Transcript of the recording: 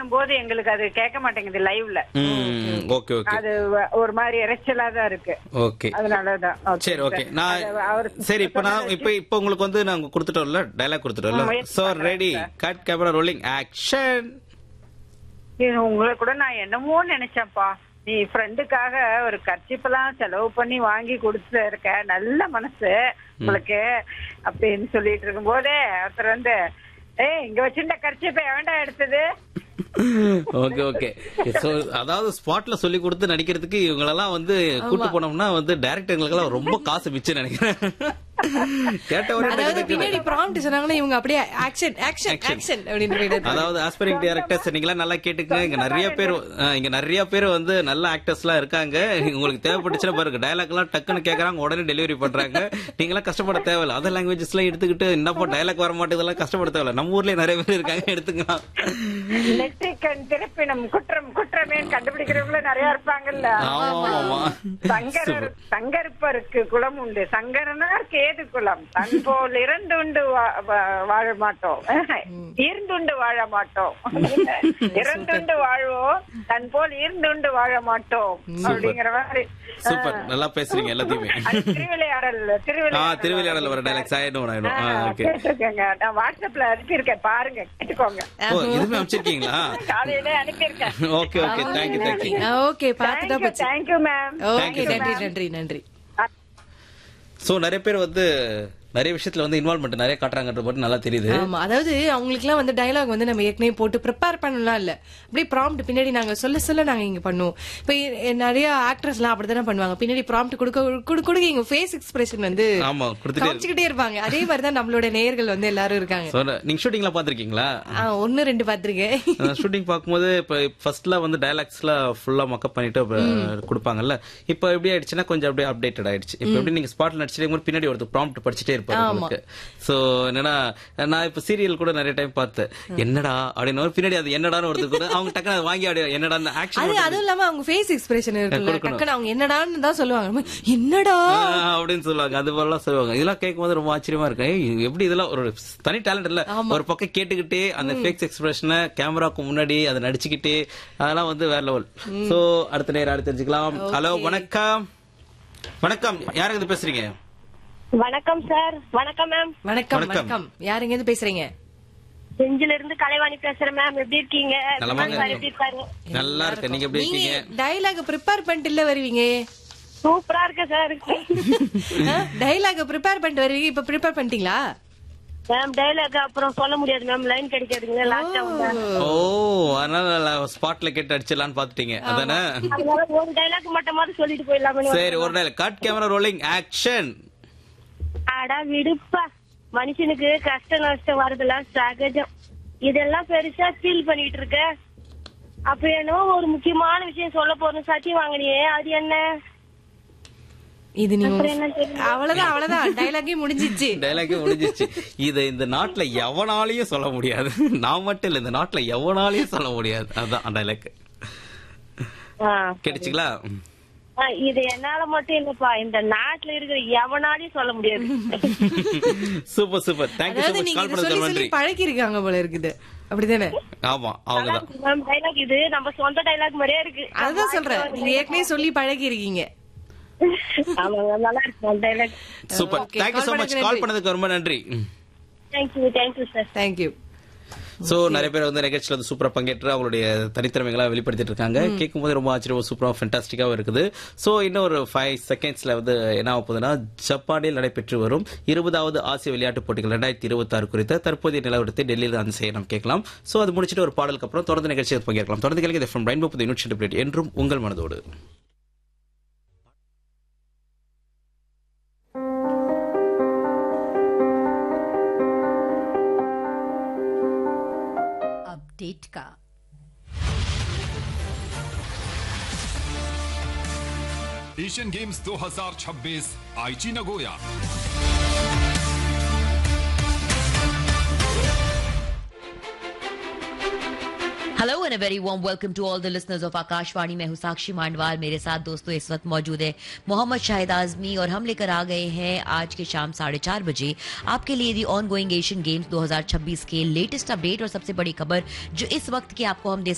போது எங்களுக்கு அது கேட்க மாட்டேங்குது லைவ்ல ம் ஓகே ஓகே அது வ- ஒரு மாதிரி இறைச்சலா தான் இருக்கு ஓகே அதனாலதான் Okay, சரி ஓகே sir. நான் அது அவர் சரி இப்போ நான் இப்போ இப்போ உங்களுக்கு வந்து நாங்க கொடுத்துட்டோம்ல டைலாக் கொடுத்துட்டோம்ல ஆ, முயற்சி சோ பண்றேன், ready sir. Cut camera rolling action இது உங்களை கூட நான் என்னமோ நினைச்சேன்ப்பா நீ ஃப்ரெண்டுக்காக ஒரு கர்ச்சிப்பெல்லாம் செலவு பண்ணி வாங்கி கொடுத்து இருக்க நல்ல மனசு உங்களுக்கு அப்படின்னு சொல்லிட்டு இருக்கும் போதே ஒருத்தர் வந்து ஏய் இங்க வச்சிருந்த கர்ச்சிப்பை எவன்டா எடுத்தது ஓகே ஓகே சோ அதாவது ஸ்பாட்ல சொல்லி கொடுத்து நடிக்கிறதுக்கு இவங்களெல்லாம் வந்து கூட்டு போனோம்னா வந்து டைரக்டர்களுக்கெல்லாம் ரொம்ப காசு மிச்சம் நினைக்கிறேன் கேட்டவரே அதாவது டக்கு டக்குன்னு. பின்னாடி ப்ராம்ப்ட் சொன்னாங்கன்னா இவங்க அப்படியே ஆக்ஷன் ஆக்ஷன் Action. ஆக்ஷன் அப்படின்னு போயிடுது. அதாவது ஆஸ்பரிங் டைரக்டர்ஸ் நீங்களா நல்லா கேட்டுக்கங்க இங்க நிறைய பேர் ஆ, இங்க நிறைய பேர் வந்து நல்ல ஆக்டர்ஸ் எல்லாம் இருக்காங்க உங்களுக்கு தேவைப்பட்டுச்சுன்னா பாருங்க டயலாக் எல்லாம் டக்குன்னு கேக்குறாங்க உடனே டெலிவரி பண்றாங்க நீங்களாம் கஷ்டப்பட தேவையில்ல அதர் லாங்குவேஜஸ் எல்லாம் எடுத்துக்கிட்டு என்னப்போ டயலாக் வர மாட்டேதெல்லாம் கஷ்டப்பட தேவையில்ல நம்ம ஊர்லயே நிறைய பேர் இருக்காங்க எடுத்துக்கலாம் நெற்றிக்கண் திருப்பினம் குற்றம் குற்றமேன்னு கண்டுபிடிக்கிறவங்களும் நிறைய இருப்பாங்கல்ல ஆமா ஆமா சங்கரர் சங்கருப்பருக்கு குலம் உண்டு சங்கரனார் கேது குலம் தன் போல் இரண்டுண்டு வா- வா- வாழ மாட்டோம் இருந்துண்டு வாழ மாட்டோம் இரண்டுண்டு வாழ்வோம் தன் போல் இருந்துண்டு வாழ மாட்டோம் அப்படிங்கிற மாதிரி சூப்பர் நல்லா பேசுறீங்க எல்லாத்தையுமே அது திருவிளையாடல் ஆ திருவிளையாடல் திருவிளையாடல வர டைலாக்ஸ் ஆயிடும் ஆயிடும் ஆ, ஓகே கேட்டிருக்கேங்க நான் வாட்ஸ்அப்ல அனுப்பியிருக்கேன் பாருங்க கேட்டுக்கோங்க ஓ எதுவுமே அமைச்சிருக்கீங்களா காலையில அனுப்பியிருக்கேன் ஓகே ஓகே தேங்க்யூ தேங்க்யூ ஆ, ஓகே பார்த்துட்டா தேங்க்யூ போச்சு தேங்க்யூ மேம் ஓகே நன்றி நன்றி நன்றி சோ நிறைய பேர் வந்து நிறைய விஷயத்துல வந்து இன்வால்மெண்ட் நிறைய காட்டுறாங்கன்ற மட்டும் நல்லா தெரியுது ஆமா அதாவது அவங்களுக்கு எல்லாம் வந்து டயலாக் வந்து நம்ம ஏற்கனவே போட்டு ப்ரிப்பேர் பண்ணலாம் இல்ல அப்படியே ப்ராம்ப்ட் பின்னாடி நாங்க சொல்ல சொல்ல நாங்க இங்க பண்ணுவோம் இப்ப இ- நிறைய ஆக்ட்ரஸ் எல்லாம் அப்படித்தானே பண்ணுவாங்க பின்னாடி ப்ராம்ப்ட் கொடுக்க கொடுக்க கொடுக்க இங்க ஃபேஸ் எக்ஸ்பிரஷன் வந்து ஆமா கொடுத்துட்டே காமிச்சுக்கிட்டே இருப்பாங்க அதே மாதிரிதான் நம்மளோட நேயர்கள் வந்து எல்லாரும் இருக்காங்க So, நீங்க ஷூட்டிங்ல பாத்திருக்கீங்களா ஆ, ஒண்ணு ரெண்டு பாத்திருக்கேன் ஷூட்டிங் பார்க்கும்போது இப்ப ஃபர்ஸ்ட்ல வந்து டயலாக்ஸ்ல ஃபுல்லா மக்கப் பண்ணிட்டு அப்ப கொடுப்பாங்கல்ல இப்போ எப்படி ஆயிடுச்சுன்னா கொஞ்சம் அப்படியே அப்டேட்டட் ஆயிடுச்சு இப்போ எப்படி நீங்க ஸ்பாட்ல நடிச்சிட்டே போது பின்னாடி ஒருத்தர் ப்ராம்ப்ட் படிச்சுட்டே இருப்பாரு உங்களுக்கு சோ என்னன்னா நான் இப்ப சீரியல் கூட நிறைய டைம் பார்த்தேன் என்னடா அப்படின்னு ஒரு பின்னாடி அது என்னடான்னு ஒருத்தர் கூட அவங்க டக்குனு அதை வாங்கி அப்படியே என்னடா அந்த அது ஆக்ஷன் அதுவும் இல்லாம அவங்க ஃபேஸ் எக்ஸ்பிரஷன் இருக்குல்ல கொடுக்கணும். டக்குன்னு அவங்க என்னடான்னு தான் சொல்லுவாங்க என்னடா அப்படின்னு சொல்லுவாங்க அது போலாம் சொல்லுவாங்க இதெல்லாம் கேட்கும்போது ரொம்ப ஆச்சரியமா இருக்கு ஏய், எப்படி இதெல்லாம் ஒரு தனி டேலண்ட் இல்ல ஒரு பக்கம் கேட்டுக்கிட்டே அந்த ஃபேக்ஸ் எக்ஸ்பிரஷனை கேமராக்கு முன்னாடி அதை நடிச்சுக்கிட்டே அதெல்லாம் வந்து வேற லெவல் சோ அடுத்த நேரம் அடுத்து தெரிஞ்சுக்கலாம் ஹலோ வணக்கம் வணக்கம் யாருங்க இது பேசுறீங்க வணக்கம் சார் வணக்கம் மேம் வணக்கம் வணக்கம். வணக்கம் யாருங்க இருந்து பேசுறீங்க செஞ்சில இருந்து கலைவாணி பேசுறேன் மேம் எப்படி இருக்கீங்க நலமா விமல் சார் எப்படி இருக்காரு நல்லா இருக்கு நீங்க எப்படி நீங்க இருக்கீங்க டயலாக் ப்ரிப்பேர் பண்ணிட்டு இல்ல வருவீங்க சூப்பரா இருக்கு சார் டயலாக் ப்ரிப்பேர் பண்ணிட்டு வருவீங்க இப்ப ப்ரிப்பேர் பண்ணிட்டீங்களா மேம் டைலாக் அப்புறம் சொல்ல முடியாது மேம் லைன் கிடைக்காதுங்க லாஸ்டா ஓ அதனால ஸ்பாட்ல கேட்டு அடிச்சிடலான்னு பாத்துட்டீங்க அதானே அதனால ஒரு டைலாக் மட்டுமாவது சொல்லிட்டு போயிடலாமே சரி ஒரு நாள் கட் கேமரா ரோலிங் ஆக்ஷன் அடா விடுப்பா மனுஷனுக்கு கஷ்ட நஷ்டம் வரதெல்லாம் சகஜம் இதெல்லாம் பெருசா ஃபீல் பண்ணிட்டு இருக்க அப்ப என்னவோ ஒரு முக்கியமான விஷயம் சொல்ல போறோம் சத்தி வாங்கினியே அது என்ன இது நீங்க அப்புறம் என்ன தெரியும்? அவ்வளவுதான் அவ்வளவுதான் டயலாகே முடிஞ்சிச்சு டைலாக்கே முடிஞ்சிச்சு இத இந்த நாட்டுல எவனாலையும் சொல்ல முடியாது நான் மட்டும் இல்ல இந்த நாட்டுல எவனாலையும் சொல்ல முடியாது அதான் டைலாக் ஆ. கேட்டுச்சுங்களா ஆ, இது என்னால மட்டும் இல்லப்பா இந்த நாட்டுல இருக்கிற எவனாலையும் சொல்ல முடியாது சூப்பர் சூப்பர் தேங்க்யூ அதாவது சோ மச் நீங்க கால் இதை பண்ணதுக்கு சொல்லி சொல்லி நன்றி பழக்கி இருக்காங்க போல இருக்குது அப்படிதானே ஆமா அவங்கதான் மேம் டைலாக் இது நம்ம சொந்த டைலாக் மாதிரியே இருக்கு அதுதான் சொல்றேன் நீங்க ஏற்கனவே சொல்லி பழகி இருக்கீங்க ஆமா மேம் நல்லா இருக்கு ma'am dialogue super Okay, thank you call so much பண்ணதுக்கு கால் நன்றி. பண்ணதுக்கு ரொம்ப நன்றி thank you thank you sir thank you so நிறைய பேர் வந்து நிகழ்ச்சியில வந்து சூப்பரா பங்கேற்று அவங்களுடைய தனித்திறமைகளை வெளிப்படுத்திட்டு இருக்காங்க கேட்கும் போது ரொம்ப ஆச்சரியமா சூப்பரா ஃபென்டாஸ்டிக்காவும் இருக்குது சோ இன்னும் ஒரு ஃபைவ் செகண்ட்ஸ்ல வந்து என்ன ஆக போகுதுன்னா ஜப்பானில் நடைபெற்று வரும் இருபதாவது ஆசிய விளையாட்டுப் போட்டிகள் ரெண்டாயிரத்தி இருபத்தி ஆறு குறித்த தற்போதைய நிலவரத்தை டெல்லியில் அந்த செய்ய நாம் கேட்கலாம் சோ அது முடிச்சிட்டு ஒரு பாடலுக்கு அப்புறம் தொடர்ந்து நிகழ்ச்சியில் பங்கேற்கலாம் தொடர்ந்து கேட்க ஃப்ரம் ரெயின்போ புது யூனிட் என்றும் உங்கள் மனதோடு अपडेट का Asian Games 2026 Aichi Nagoya hello and very warm welcome to all the listeners of Akashvani मैं हूं साक्षी मांडवाल मेरे साथ दोस्तों इस वक्त मौजूद है मोहम्मद शाहिद आजमी और हम लेकर आ गए हैं आज के शाम साढ़े चार बजे आपके लिए the ongoing Asian Games 2026 के लेटेस्ट अपडेट और सबसे बड़ी खबर जो इस वक्त की आपको हम दे